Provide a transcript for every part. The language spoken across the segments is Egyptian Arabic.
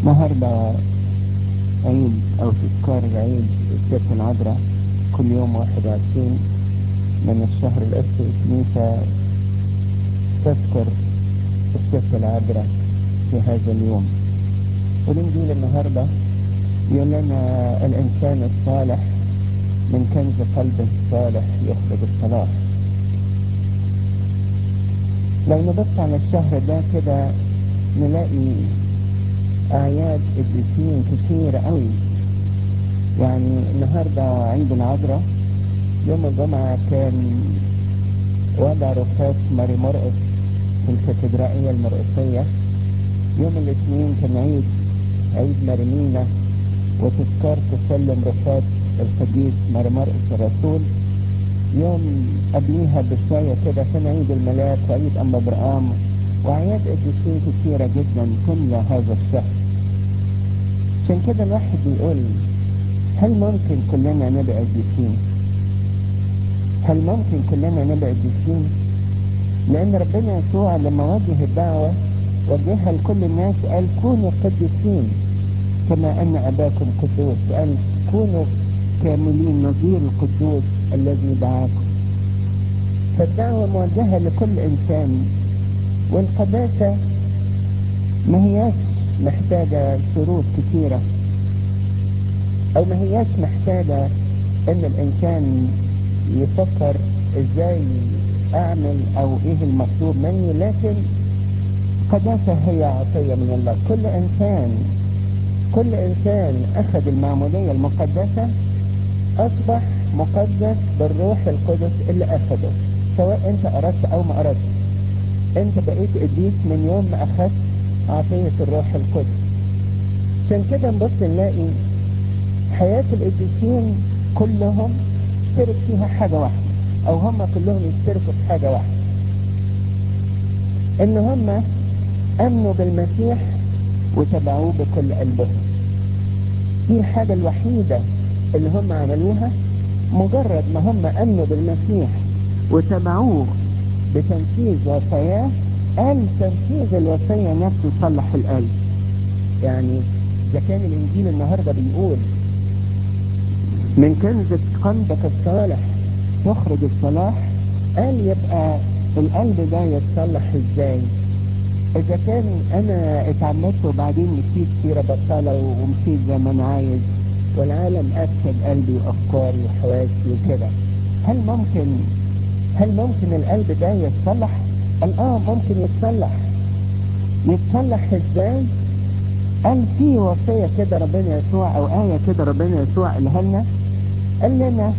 النهاردة عيد أو تذكار عيد الست العذراء كل يوم واحد وعشرين من الشهر الأسود الكنيسة تذكر الست العذراء في هذا اليوم والإنجيل النهاردة يقول لنا الإنسان الصالح من كنز قلبه الصالح يخرج الصلاح لو نبص على الشهر ده كده نلاقي أعياد قديسين كتير قوي يعني النهاردة عيد العذراء يوم الجمعة كان وضع رفات ماري مرقس في الكاتدرائية المرقسية يوم الاثنين كان عيد عيد مرمينا وتذكار تسلم رفات القديس ماري مرقس الرسول يوم قبليها بشوية كده كان عيد الملاك وعيد أم برقام وأعياد قديسين كتيرة جدا تملى هذا الشهر عشان كده الواحد بيقول هل ممكن كلنا نبقى قديسين؟ هل ممكن كلنا نبقى قديسين؟ لأن ربنا يسوع لما وجه الدعوة وجهها لكل الناس قال كونوا قديسين كما أن أباكم قدوس قال كونوا كاملين نظير القدوس الذي دعاكم فالدعوة موجهة لكل إنسان والقداسة ما هياش محتاجة شروط كثيرة أو ما هياش محتاجة إن الإنسان يفكر إزاي أعمل أو إيه المطلوب مني لكن قداسة هي عطية من الله كل إنسان كل إنسان أخذ المعمودية المقدسة أصبح مقدس بالروح القدس اللي أخده سواء أنت أردت أو ما أردت أنت بقيت قديس من يوم ما أخذت عطية الروح القدس عشان كده نبص نلاقي حياة القديسين كلهم اشترك فيها حاجة واحدة أو هم كلهم يشتركوا في حاجة واحدة إن هم أمنوا بالمسيح وتبعوه بكل قلبهم دي الحاجة الوحيدة اللي هم عملوها مجرد ما هم أمنوا بالمسيح وتبعوه بتنفيذ وصاياه قال تنفيذ الوصية نفسه صلح القلب يعني إذا كان الإنجيل النهاردة بيقول من كنز قلبك الصالح تخرج الصلاح قال يبقى القلب ده يتصلح ازاي اذا كان انا اتعمدت وبعدين مشيت سيرة بطالة ومشيت زي ما انا عايز والعالم افسد قلبي وافكاري وحواسي وكده هل ممكن هل ممكن القلب ده يتصلح قال اه ممكن يتصلح يتصلح ازاي قال في وصية كده ربنا يسوع او آية كده ربنا يسوع قالها لنا قال لنا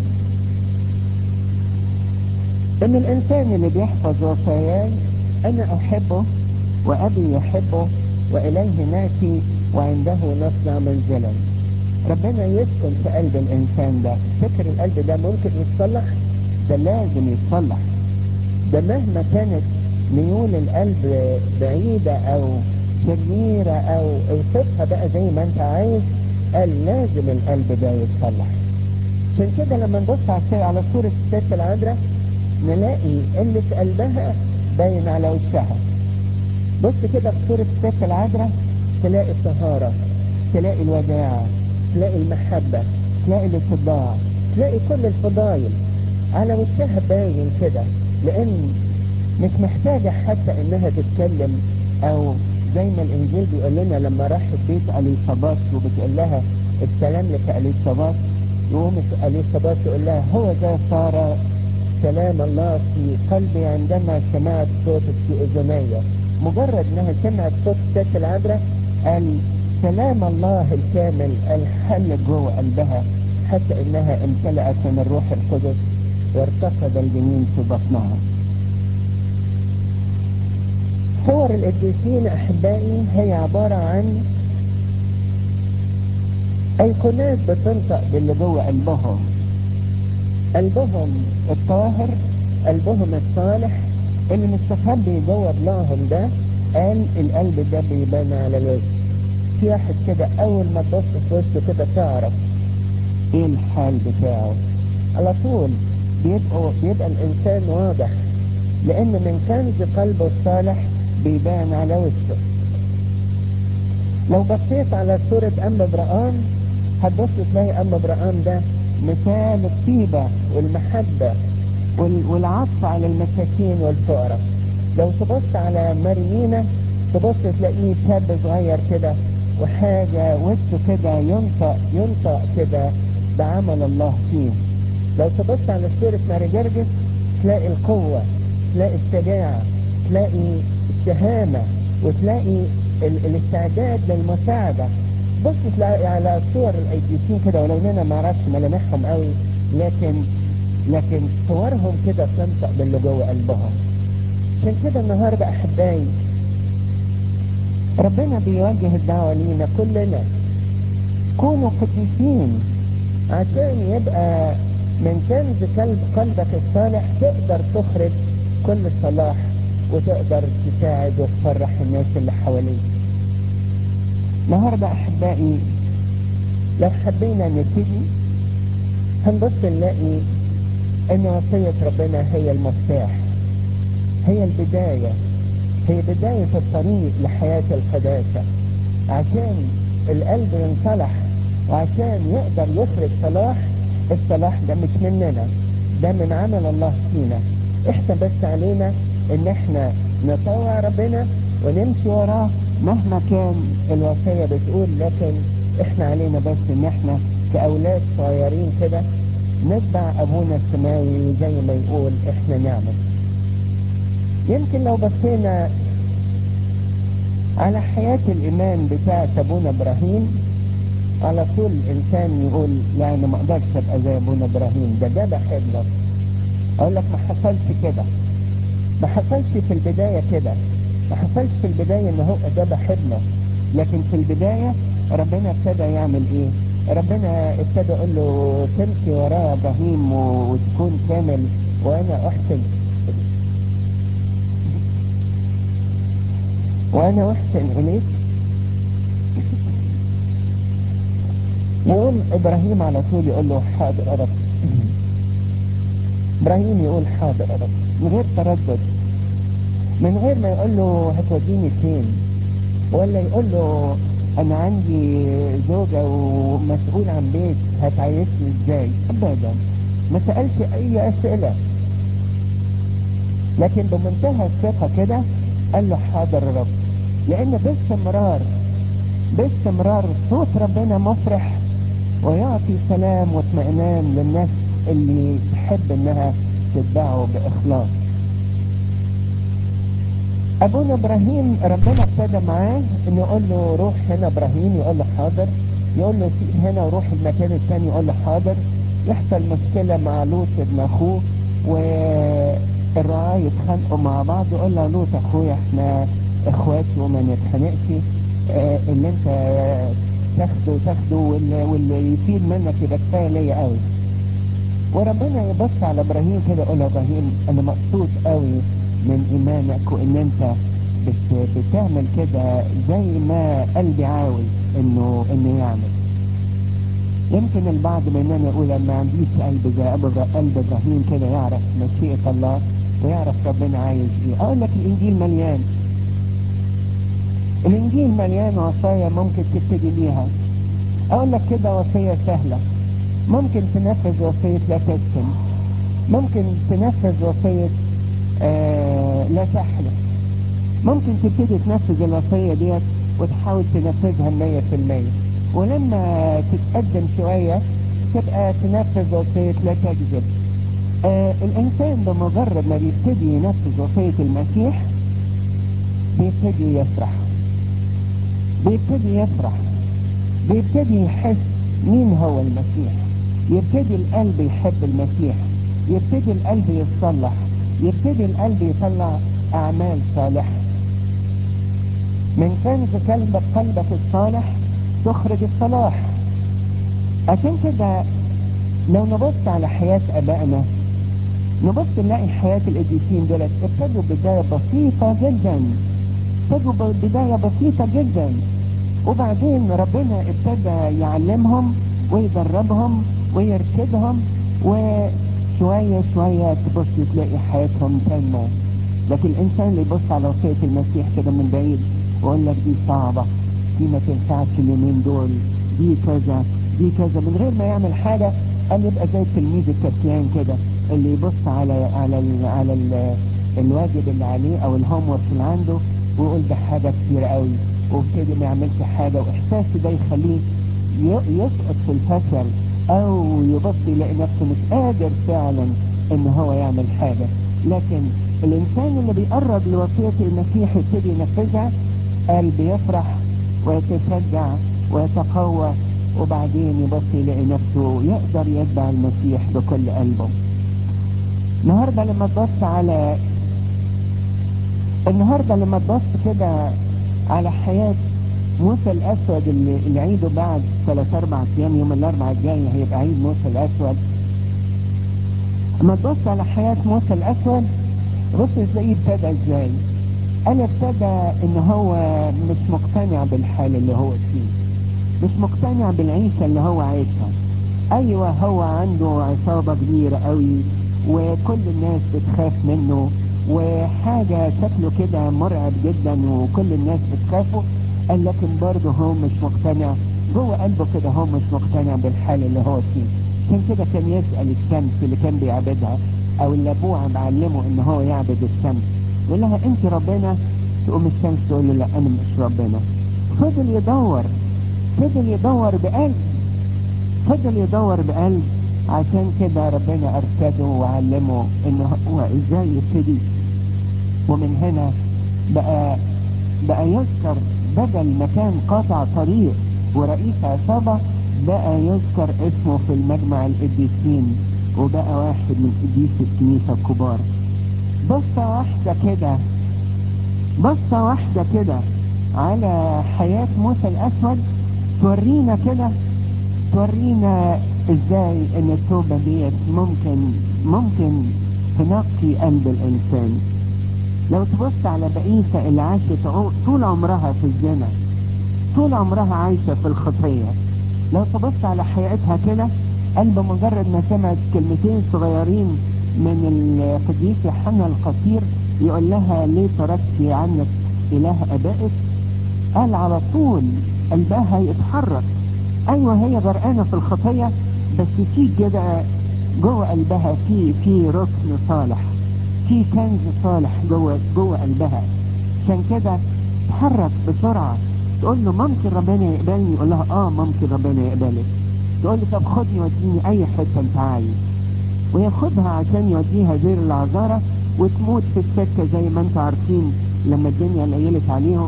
ان الانسان اللي بيحفظ وصاياي انا احبه وابي يحبه واليه ناتي وعنده نصنع منزلا ربنا يسكن في قلب الانسان ده فكر القلب ده ممكن يتصلح ده لازم يتصلح ده مهما كانت ميول القلب بعيدة او شريرة او اوصفها بقى زي ما انت عايز قال لازم القلب ده يتصلح عشان كده لما نبص على صورة الست العذراء نلاقي اللي في قلبها باين على وشها بص كده في صورة الست العذراء تلاقي الطهارة تلاقي الوداعة تلاقي المحبة تلاقي الاتباع تلاقي كل الفضايل على وشها باين كده لان مش محتاجة حتى انها تتكلم او زي ما الانجيل بيقول لنا لما راحت بيت اليصابات وبتقول لها السلام لك اليصابات يقوم اليصابات تقول لها هو ده صار كلام الله في قلبي عندما سمعت صوتك في اذني مجرد انها سمعت صوت الست العذراء قال كلام الله الكامل الحل جوه قلبها حتى انها امتلأت من الروح القدس وارتقد الجنين في بطنها صور القديسين احبائي هي عبارة عن ايقونات بتنطق باللي جوه قلبهم قلبهم الطاهر قلبهم الصالح اللي مستخبي جوه ضلعهم ده قال القلب ده بيبان على الوجه في واحد كده اول ما تبص في وشه كده تعرف ايه الحال بتاعه على طول بيبقوا بيبقى الانسان واضح لان من كنز قلبه الصالح بيبان على وشه لو بصيت على سورة أم إبراهام هتبص تلاقي أم إبراهام ده مثال الطيبة والمحبة والعطف على المساكين والفقراء لو تبص على مريمينا تبص تلاقيه شاب صغير كده وحاجة وشه كده ينطق ينطق كده بعمل الله فيه لو تبص على سورة ماري جرجس تلاقي القوة تلاقي الشجاعة تلاقي الشهامة وتلاقي ال الاستعداد للمساعدة بص تلاقي على صور الايديسين كده ولو اننا ما اعرفش ملامحهم قوي لكن لكن صورهم كده تنطق باللي جوه قلبهم عشان كده النهارده احبائي ربنا بيوجه الدعوة لينا كلنا كونوا قديسين عشان يبقى من كنز قلب قلبك الصالح تقدر تخرج كل صلاح وتقدر تساعد وتفرح الناس اللي حواليك النهارده احبائي لو حبينا نبتدي هنبص نلاقي ان وصية ربنا هي المفتاح هي البداية هي بداية الطريق لحياة القداسة عشان القلب ينصلح وعشان يقدر يخرج صلاح الصلاح ده مش مننا ده من عمل الله فينا احنا بس علينا ان احنا نطوع ربنا ونمشي وراه مهما كان الوصية بتقول لكن احنا علينا بس ان احنا كأولاد صغيرين كده نتبع ابونا السماوي وزي ما يقول احنا نعمل يمكن لو بصينا على حياة الإيمان بتاعة أبونا إبراهيم على طول الإنسان يقول لا أنا ما أقدرش أبقى زي أبونا إبراهيم ده ده بحبه أقول لك ما حصلش كده ما حصلش في البداية كده ما حصلش في البداية إن هو ده بحبنا لكن في البداية ربنا ابتدى يعمل إيه؟ ربنا ابتدى يقول له تمشي ورايا إبراهيم وتكون كامل وأنا أحسن وانا احسن اليك يقوم ابراهيم على طول يقول له حاضر يا رب ابراهيم يقول حاضر يا رب من غير تردد من غير ما يقول له هتوديني فين ولا يقول له انا عندي زوجة ومسؤول عن بيت هتعيشني ازاي ابدا ما سألش اي اسئلة لكن بمنتهى الثقة كده قال له حاضر يا رب لان باستمرار باستمرار صوت ربنا مفرح ويعطي سلام واطمئنان للناس اللي تحب انها تتبعه باخلاص ابونا ابراهيم ربنا ابتدى معاه انه يقول له روح هنا ابراهيم يقول له حاضر يقول له سيب هنا وروح المكان الثاني يقول له حاضر يحصل مشكلة مع لوط ابن اخوه والرعاة يتخانقوا مع بعض يقول له لوط اخويا احنا اخوات وما نتخانقش اه اللي انت تاخده تاخده واللي, واللي يفيد منك يبقى كفايه ليا قوي وربنا يبص على ابراهيم كده يقول له ابراهيم انا مبسوط قوي من ايمانك وان انت بت بتعمل كده زي ما قلبي عاوز انه انه يعمل يمكن البعض مننا يقول انا ما عنديش قلب زي قلب ابراهيم كده يعرف مشيئة الله ويعرف ربنا عايز ايه اقول لك الانجيل مليان الانجيل مليان وصايا ممكن تبتدي بيها اقول لك كده وصية سهلة ممكن تنفذ وصية لا تسكن ممكن تنفذ وصية آه لا تحلف ممكن تبتدي تنفذ الوصية ديت وتحاول تنفذها مية في المية ولما تتقدم شوية تبقى تنفذ وصية لا تكذب آه الانسان بمجرد ما بيبتدي ينفذ وصية المسيح بيبتدي يفرح بيبتدي يفرح بيبتدي يحس مين هو المسيح يبتدي القلب يحب المسيح يبتدي القلب يتصلح يبتدي القلب يطلع اعمال صالحة من كنز قلبك قلبك الصالح تخرج الصلاح عشان كده لو نبص على حياة ابائنا نبص نلاقي حياة القديسين دولت ابتدوا بداية بسيطة جدا ابتدوا بداية بسيطة جدا وبعدين ربنا ابتدى يعلمهم ويدربهم ويرشدهم وشوية شوية تبص تلاقي حياتهم تنمو لكن الانسان اللي يبص على وصية المسيح كده من بعيد ويقول لك دي صعبة دي ما تنفعش اليومين دول دي كذا دي كذا من غير ما يعمل حاجة قال يبقى زي التلميذ الكسلان كده اللي يبص على على ال على ال الواجب اللي عليه او الهوم ورك اللي عنده ويقول ده حاجة كتير قوي وابتدي ما يعملش حاجة واحساسه ده يخليه يسقط في الفشل او يبص يلاقي نفسه مش قادر فعلا ان هو يعمل حاجة لكن الانسان اللي بيقرب لوصية المسيح يبتدي ينفذها قال بيفرح ويتشجع ويتقوى وبعدين يبص يلاقي نفسه يقدر يتبع المسيح بكل قلبه النهاردة لما تبص على النهاردة لما تبص كده على حياة موسى الأسود اللي, اللي عيده بعد ثلاث أربع أيام يوم الأربعاء الجاي هيبقى عيد موسى الأسود لما تبص على حياة موسى الأسود بص تلاقيه ابتدى ازاي قال ابتدى ان هو مش مقتنع بالحال اللي هو فيه مش مقتنع بالعيشة اللي هو عايشها ايوه هو عنده عصابة كبيرة قوي وكل الناس بتخاف منه وحاجة شكله كده مرعب جدا وكل الناس بتخافه قال لكن برضه هو مش مقتنع جوه قلبه كده هو مش مقتنع بالحال اللي هو فيه عشان كده كان يسأل الشمس اللي كان بيعبدها او اللي ابوها معلمه ان هو يعبد الشمس يقول لها انت ربنا تقوم الشمس تقول له لا انا مش ربنا فضل يدور فضل يدور بقلب فضل يدور بقلب عشان كده ربنا ارشده وعلمه ان هو ازاي يبتدي ومن هنا بقى بقى يذكر بدل ما كان قاطع طريق ورئيس عصابة بقى يذكر اسمه في المجمع القديسين وبقى واحد من قديس الكنيسة الكبار بصة واحدة كده بصة واحدة كده على حياة موسى الأسود تورينا كده تورينا ازاي ان التوبة ديت ممكن ممكن تنقي قلب الانسان لو تبص على بقيسة اللي عاشت طول عمرها في الزنا طول عمرها عايشة في الخطية لو تبص على حياتها كده قلب مجرد ما سمعت كلمتين صغيرين من القديس يوحنا القصير يقول لها ليه تركت عنك اله ابائك قال على طول قلبها يتحرك ايوه هي غرقانه في الخطيه بس في كده جوه قلبها في في ركن صالح في كنز صالح جوه جوه قلبها عشان كده تحرك بسرعه تقول له ممكن ربنا يقبلني يقول لها اه ممكن ربنا يقبلك تقول له طب خدني وديني اي حته انت عايز وياخدها عشان يوديها دير العذارة وتموت في السكة زي ما انتم عارفين لما الدنيا ليلت عليهم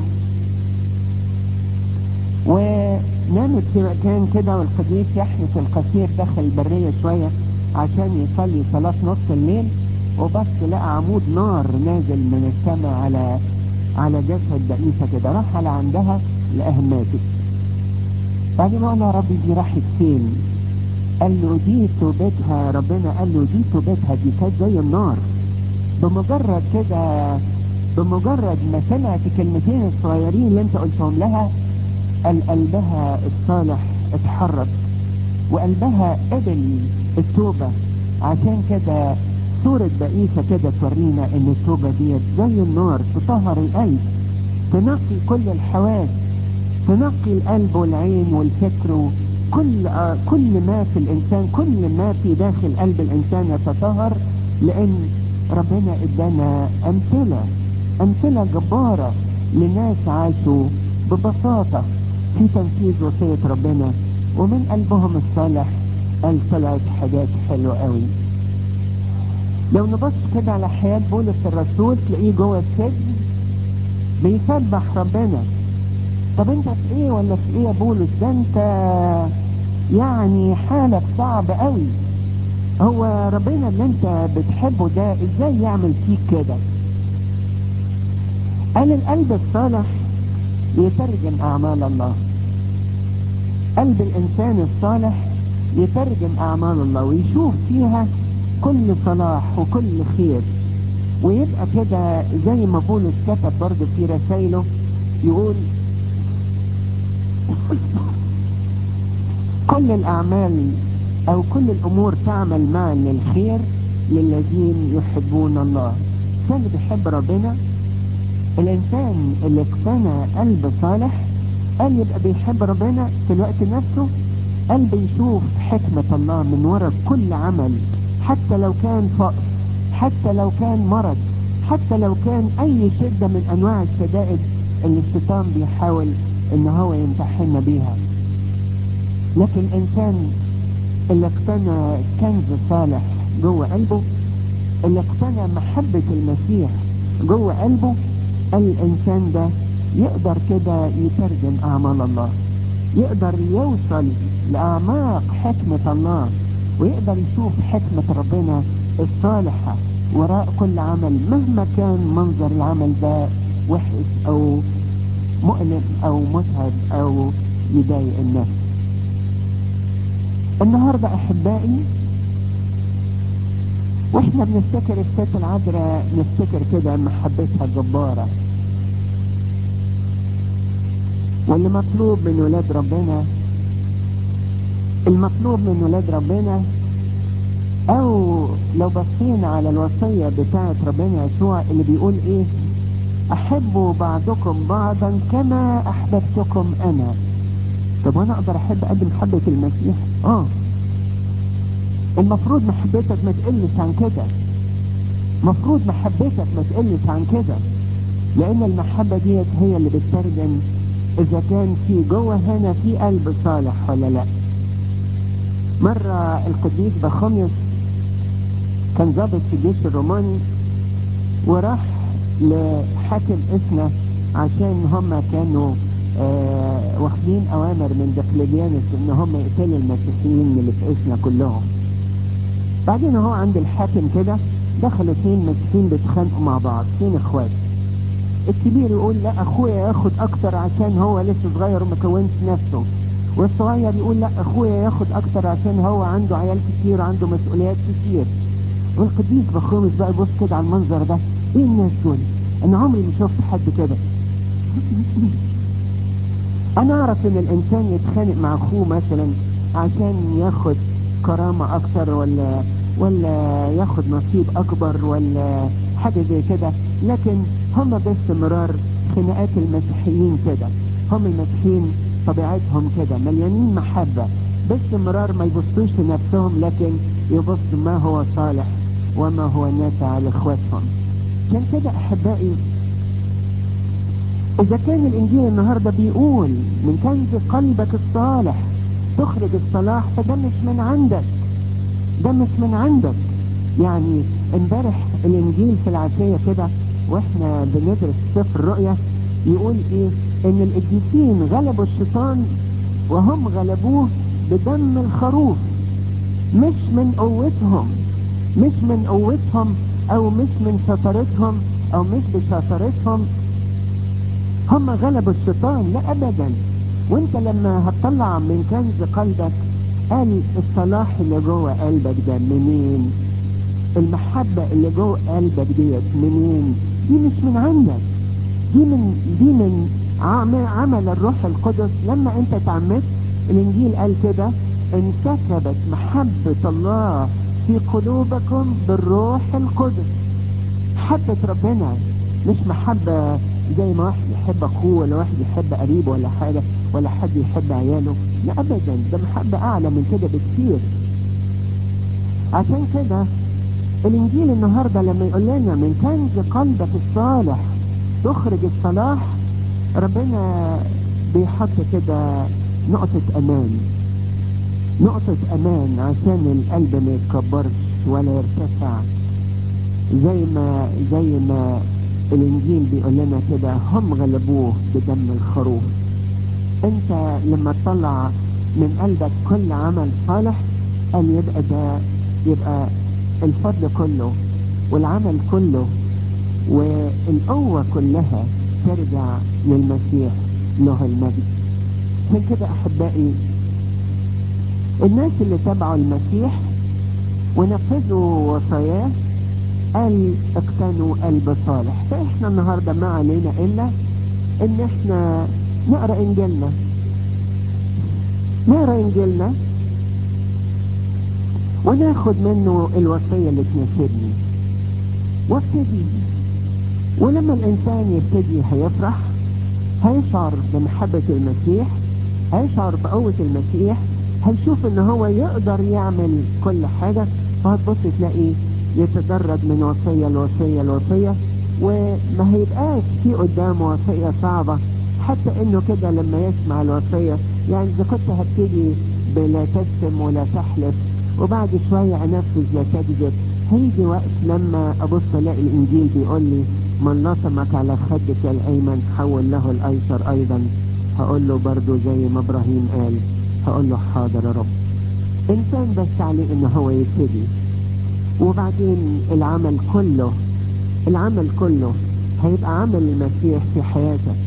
ونامت في مكان كده والقديس يحنس القصير دخل البرية شوية عشان يصلي صلاة نص الليل وبص لقى عمود نار نازل من السماء على على جسد بقيسة كده راح على عندها لقاها ماتت بعدين قال يا ربي دي راحت فين قال له دي توبتها ربنا قال له دي توبتها دي كانت زي النار بمجرد كده بمجرد ما سمعت الكلمتين الصغيرين اللي انت قلتهم لها قال قلبها الصالح اتحرك وقلبها قبل التوبة عشان كده صورة بقيسة كده تورينا ان التوبة ديت زي النار تطهر القلب تنقي كل الحواس تنقي القلب والعين والفكر كل آه كل ما في الانسان كل ما في داخل قلب الانسان يتطهر لان ربنا ادانا امثله امثله جباره لناس عاشوا ببساطه في تنفيذ وصيه ربنا ومن قلبهم الصالح قال طلعت حاجات حلوه قوي لو نبص كده على حياه بولس الرسول تلاقيه جوه السجن بيسبح ربنا طب انت في ايه ولا في ايه يا بولس ده انت يعني حالك صعب قوي هو ربنا اللي انت بتحبه ده ازاي يعمل فيك كده قال القلب الصالح يترجم اعمال الله قلب الانسان الصالح يترجم اعمال الله ويشوف فيها كل صلاح وكل خير ويبقى كده زي ما بولس كتب برضه في رسائله يقول كل الأعمال أو كل الأمور تعمل معا للخير للذين يحبون الله الإنسان اللي بيحب ربنا الإنسان اللي اقتنى قلب صالح قال يبقى بيحب ربنا في الوقت نفسه قال بيشوف حكمة الله من وراء كل عمل حتى لو كان فقر حتى لو كان مرض حتى لو كان اي شدة من انواع الشدائد اللي الشيطان بيحاول ان هو يمتحننا بيها لكن الانسان اللي اقتنى كنز صالح جوه قلبه اللي اقتنى محبة المسيح جوه قلبه الانسان ده يقدر كده يترجم اعمال الله يقدر يوصل لاعماق حكمة الله ويقدر يشوف حكمة ربنا الصالحة وراء كل عمل مهما كان منظر العمل ده وحش او مؤلم او متعب او يضايق الناس النهاردة احبائي واحنا بنفتكر الست العذراء نفتكر كده محبتها جبارة واللي مطلوب من ولاد ربنا المطلوب من ولاد ربنا او لو بصينا على الوصية بتاعت ربنا يسوع اللي بيقول ايه احبوا بعضكم بعضا كما احببتكم انا طب وانا اقدر احب قد محبة المسيح اه المفروض محبتك ما تقلش عن كده مفروض محبتك ما تقلش عن كده لان المحبة ديت هي اللي بتترجم اذا كان في جوه هنا في قلب صالح ولا لا مرة القديس بخوميوس كان ضابط في الجيش الروماني وراح لحاكم اسنا عشان هم كانوا آه واخدين اوامر من دقلديانوس ان هم يقتلوا المسيحيين اللي في اسنا كلهم بعدين هو عند الحاكم كده دخلوا اثنين مسيحيين بيتخانقوا مع بعض اثنين اخوات الكبير يقول لا اخويا ياخد اكتر عشان هو لسه صغير وما كونش نفسه والصغير يقول لا اخويا ياخد اكتر عشان هو عنده عيال كتير عنده مسؤوليات كتير والقديس بخومس بقى يبص كده على المنظر ده ايه الناس دول انا عمري ما شفت حد كده انا اعرف ان الانسان يتخانق مع اخوه مثلا عشان ياخد كرامة اكتر ولا ولا ياخد نصيب اكبر ولا حاجة زي كده لكن هم باستمرار خناقات المسيحيين كده هم المسيحيين طبيعتهم كده مليانين محبة باستمرار ما يبصوش لنفسهم لكن يبص ما هو صالح وما هو نافع لاخواتهم عشان كده احبائي اذا كان الانجيل النهارده بيقول من كنز قلبك الصالح تخرج الصلاح فده مش من عندك ده مش من عندك يعني امبارح الانجيل في العشية كده واحنا بندرس سفر الرؤيا يقول ايه ان القديسين غلبوا الشيطان وهم غلبوه بدم الخروف مش من قوتهم مش من قوتهم او مش من شطارتهم او مش بشطارتهم هم غلبوا الشيطان لا ابدا وانت لما هتطلع من كنز قلبك قال الصلاح اللي جوه قلبك ده منين المحبة اللي جوه قلبك ديت منين دي مش من عندك دي من دي من عمل الروح القدس لما انت تعمدت الانجيل قال كده انسكبت محبة الله في قلوبكم بالروح القدس محبة ربنا مش محبة زي ما واحد يحب اخوه ولا واحد يحب قريبه ولا حاجة ولا حد يحب عياله لا ابدا ده محبة اعلى من كده بكثير عشان كده الانجيل النهاردة لما يقول لنا من كنز قلبك الصالح تخرج الصلاح ربنا بيحط كده نقطة امان نقطة امان عشان القلب ما يتكبرش ولا يرتفع زي ما زي ما الانجيل بيقول لنا كده هم غلبوه بدم الخروف انت لما تطلع من قلبك كل عمل صالح قال يبقى ده يبقى الفضل كله والعمل كله والقوة كلها ترجع للمسيح له المجد عشان كده احبائي الناس اللي تبعوا المسيح ونفذوا وصاياه قال اقتنوا قلب صالح فاحنا النهاردة ما علينا الا ان احنا نقرأ انجيلنا نقرأ انجيلنا وناخد منه الوصية اللي تناسبني وابتدي ولما الانسان يبتدي هيفرح هيشعر بمحبة المسيح هيشعر بقوة المسيح هيشوف ان هو يقدر يعمل كل حاجة فهتبص تلاقي يتدرج من وصية لوصية لوصية وما هيبقاش في قدامه وصية صعبة حتى انه كده لما يسمع الوصية يعني اذا كنت هبتدي بلا تشتم ولا تحلف وبعد شوية انفذ لا تكذب هيجي وقت لما ابص الاقي الانجيل بيقول لي من لطمك على خدك الايمن حول له الايسر ايضا هقول له برضو زي ما ابراهيم قال هقول له حاضر يا رب انسان بس عليه ان هو يبتدي وبعدين العمل كله العمل كله هيبقى عمل المسيح في حياتك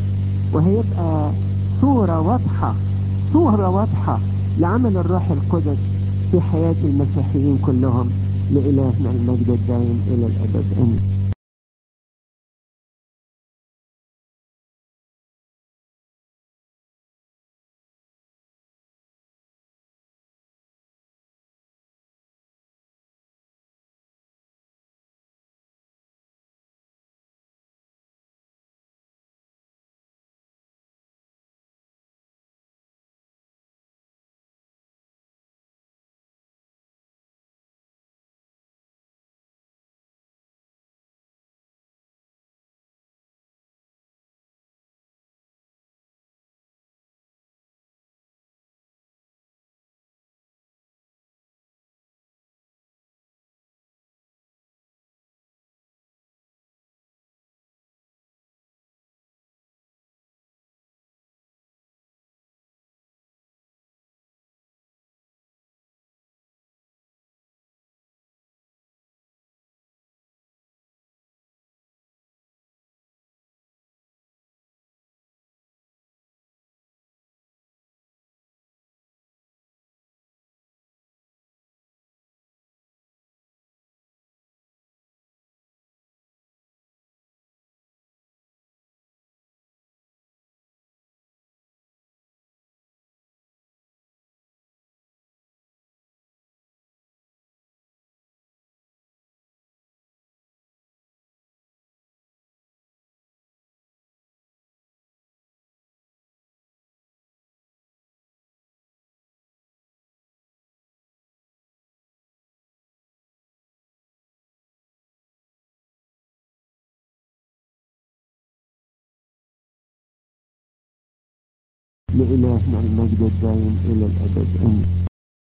وهيبقى صورة واضحة صورة واضحة لعمل الروح القدس في حياة المسيحيين كلهم لإلهنا المجد الدائم إلى الأبد آمين لإلهنا المجد الدائم إلى الأبد آمين